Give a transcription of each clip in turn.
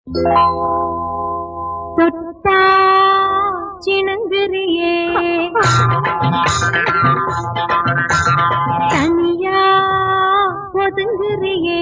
தொட்டா சிணுங்குறியே தனியா ஒதுங்குறியே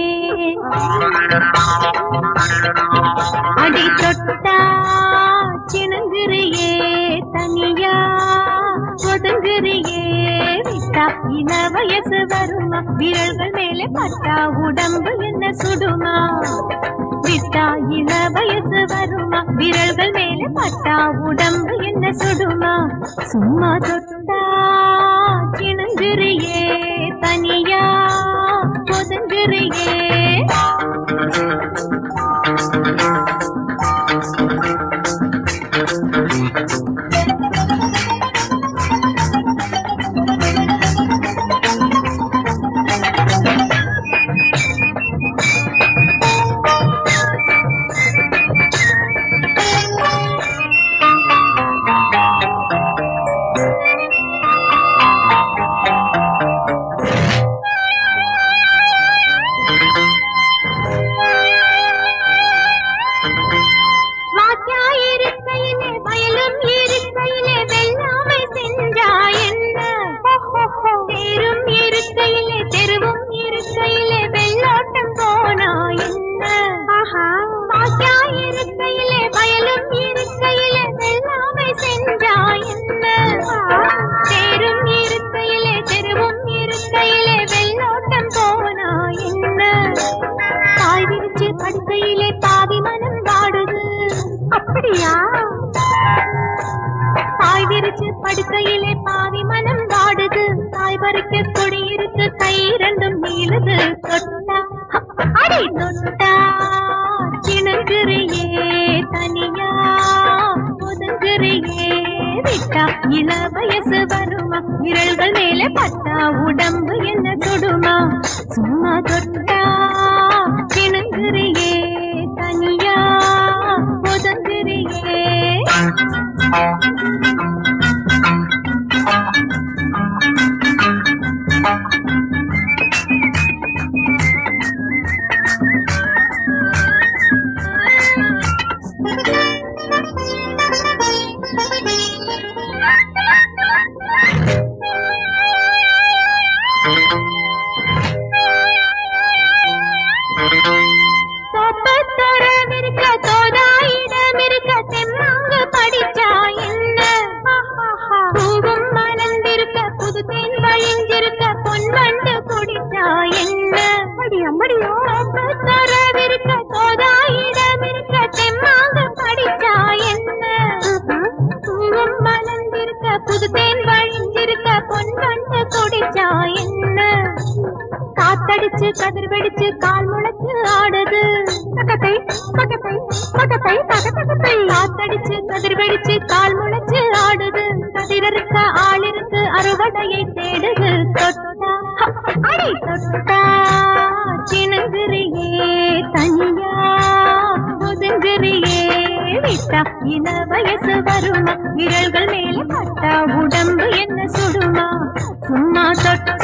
அடி தொட்டா சிணுங்குறியே தனியா ஒதுங்குறியே விட்டா இன வயசு வருமா விரல்கள் மேலே பட்டா உடம்பு என்ன சுடுமா விட்டா இள வயசு வருமா விரல்கள் மேலே பட்டா உடம்பு என்ன சுடுமா சும்மா தொட்டா சிணுங்குறியே தனியா ஒதுங்குறியே வாக்கியா இருக்கையிலே வயலும் இருக்கையிலே வெள்ளாமை செஞ்சா என்ன தேரும் இருக்கையிலே தெருவும் இருக்கையிலே வெள்ளோட்டம் போனா என்ன வாக்கியா இருக்கையிலே வயலும் இருக்கையிலே வெள்ளாமை செஞ்சா என்ன தேரும் இருக்கையிலே தெருவும் இருக்கையிலே வெள்ளோட்டம் போனா என்ன பாய் விரிச்சு படுக்கையிலே பாவி மனம் வாடுது அப்படியா பாய் விரிச்சு படுக்கையிலே பாவி மனம் வாடுது தாய் பறிக்க கொடி இருக்கு கை ரெண்டும் நீளுது தொட்டா அடி தொட்டா சிணுங்குறியே தனியா ஒதுங்குறியே விட்டா இள வயசு வருமா விரல்கள் மேலே பட்டா உடம்பு என்ன சுடுமா சும்மா தொட்டா சிணுங்குறியே தனியா ஒதுங்குறியே தோப்பத்தோரம் இருக்க தோதாயிடம் இருக்க தெம்மாங்கு படிச்சா என்ன பூவும் மலர்ந்திருக்க புது தேன் வழிஞ்சிருக்க பொன் வண்டு குடிச்சா என்ன தோப்பத்தோரம் இருக்க தோதாயிடம் இருக்க தெம்மாங்கு படிச்சா என்ன பூவும் மலர்ந்திருக்க புது தேன் வழிஞ்சிருக்க பொன் வண்டு குடிச்சா என்ன காத்தடிச்சு கதிர் வெடிச்சு கால் முளைச்சு ஆடுது தகத்தை தகத்தை தகத்தை தகத்தை காத்தடிச்சு கதிர் வெடிச்சு கால் முளைச்சு ஆடுது கதிர் இருக்க ஆள் இருக்கு அறுவடையை தேடுது தொட்டா அடி தொட்டா சிணுங்குறியே தனியா ஒதுங்குறியே விட்டா இன வயசு வருமா விரல்கள் மேலே பட்டா உடம்பு என்ன சுடுமா சும்மா தொட்டா